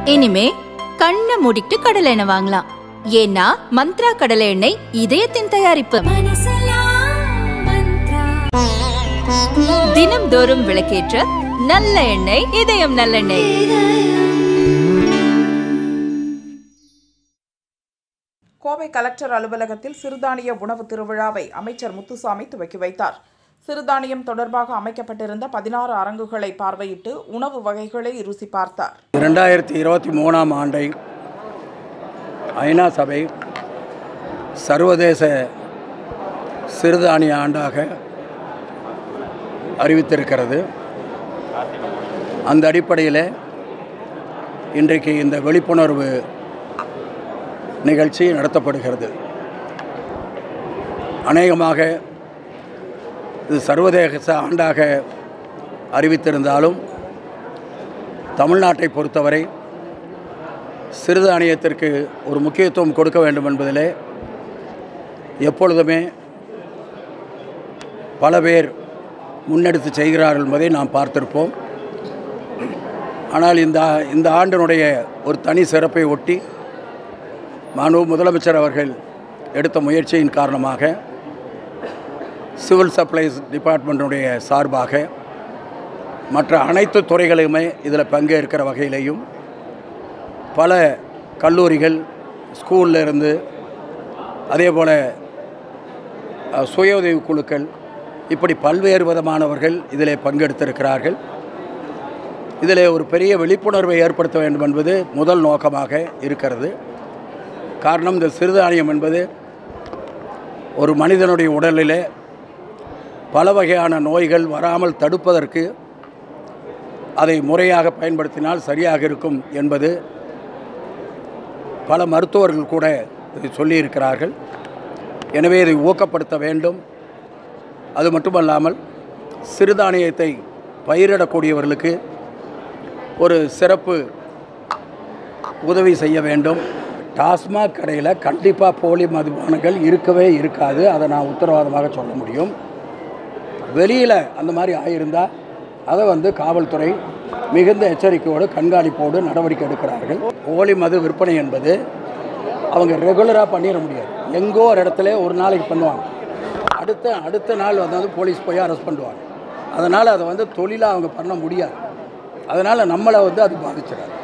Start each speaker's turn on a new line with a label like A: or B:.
A: இனிமே கண்ணை மூடிட்டு கடலை எண்ணெய் வாங்கலாம் ஏன்னா மந்த்ரா கடலை எண்ணெய் இதயத்தின் தயாரிப்பு தினம்தோறும் விளக்கேற்ற நல்ல எண்ணெய் இதயம் நல்லெண்ணெய்
B: கோவை கலெக்டர் அலுவலகத்தில் சிறுதானிய உணவு திருவிழாவை அமைச்சர் முத்துசாமி துவக்கி வைத்தார் சிறுதானியம் தொடர்பாக அமைக்கப்பட்டிருந்த பதினாறு அரங்குகளை பார்வையிட்டு உணவு வகைகளை ருசி பார்த்தார்
C: இரண்டாயிரத்தி இருபத்தி மூணாம் ஆண்டை ஐநா சபை சர்வதேச சிறுதானிய ஆண்டாக அறிவித்திருக்கிறது அந்த அடிப்படையில் இன்றைக்கு இந்த விழிப்புணர்வு நிகழ்ச்சி நடத்தப்படுகிறது அநேகமாக இது சர்வதேச ஆண்டாக அறிவித்திருந்தாலும் தமிழ்நாட்டை பொறுத்தவரை சிறுதானியத்திற்கு ஒரு முக்கியத்துவம் கொடுக்க வேண்டும் என்பதிலே எப்பொழுதுமே பல பேர் முன்னெடுத்து செய்கிறார்கள் என்பதை நாம் பார்த்திருப்போம் ஆனால் இந்த இந்த ஆண்டினுடைய ஒரு தனி சிறப்பை ஒட்டி மனு முதலமைச்சர் அவர்கள் எடுத்த முயற்சியின் காரணமாக சிவில் சப்ளைஸ் டிபார்ட்மெண்ட்டுடைய சார்பாக மற்ற அனைத்து துறைகளுமே இதில் பங்கேற்கிற வகையிலையும் பல கல்லூரிகள் ஸ்கூல்ல இருந்து அதே போல் அஹ், சுய உதவி குழுக்கள் இப்படி பல்வேறு விதமானவர்கள் இதில் பங்கெடுத்திருக்கிறார்கள் இதில் ஒரு பெரிய விழிப்புணர்வை ஏற்படுத்த வேண்டும் என்பது முதல் நோக்கமாக இருக்கிறது காரணம் இந்த சிறுதானியம் என்பது ஒரு மனிதனுடைய உடலிலே பல வகையான நோய்கள் வராமல் தடுப்பதற்கு அதை முறையாக பயன்படுத்தினால் சரியாக இருக்கும் என்பது பல மருத்துவர்கள் கூட இதை சொல்லியிருக்கிறார்கள் எனவே இதை ஊக்கப்படுத்த வேண்டும் அது மட்டுமல்லாமல் சிறுதானியத்தை பயிரிடக்கூடியவர்களுக்கு ஒரு சிறப்பு உதவி செய்ய வேண்டும் டாஸ்மாக் கடையில் கண்டிப்பாக போலி மதுபானங்கள் இருக்கவே இருக்காது அதை நான் உத்தரவாதமாக சொல்ல முடியும் வெளியில் அந்த மாதிரி ஆகியிருந்தால் அதை வந்து காவல்துறை மிகுந்த எச்சரிக்கையோடு கண்காணிப்போடு நடவடிக்கை எடுக்கிறார்கள் போலி மது விற்பனை என்பது அவங்க ரெகுலராக பண்ணிட முடியாது எங்கோ ஒரு இடத்துல ஒரு நாளைக்கு பண்ணுவாங்க அடுத்த அடுத்த நாள் வந்து போலீஸ் போய் அரெஸ்ட் பண்ணுவாங்க அதனால் அதை வந்து தொழிலாக அவங்க பண்ண முடியாது அதனால் நம்மளை வந்து அது பாதிச்சிடாது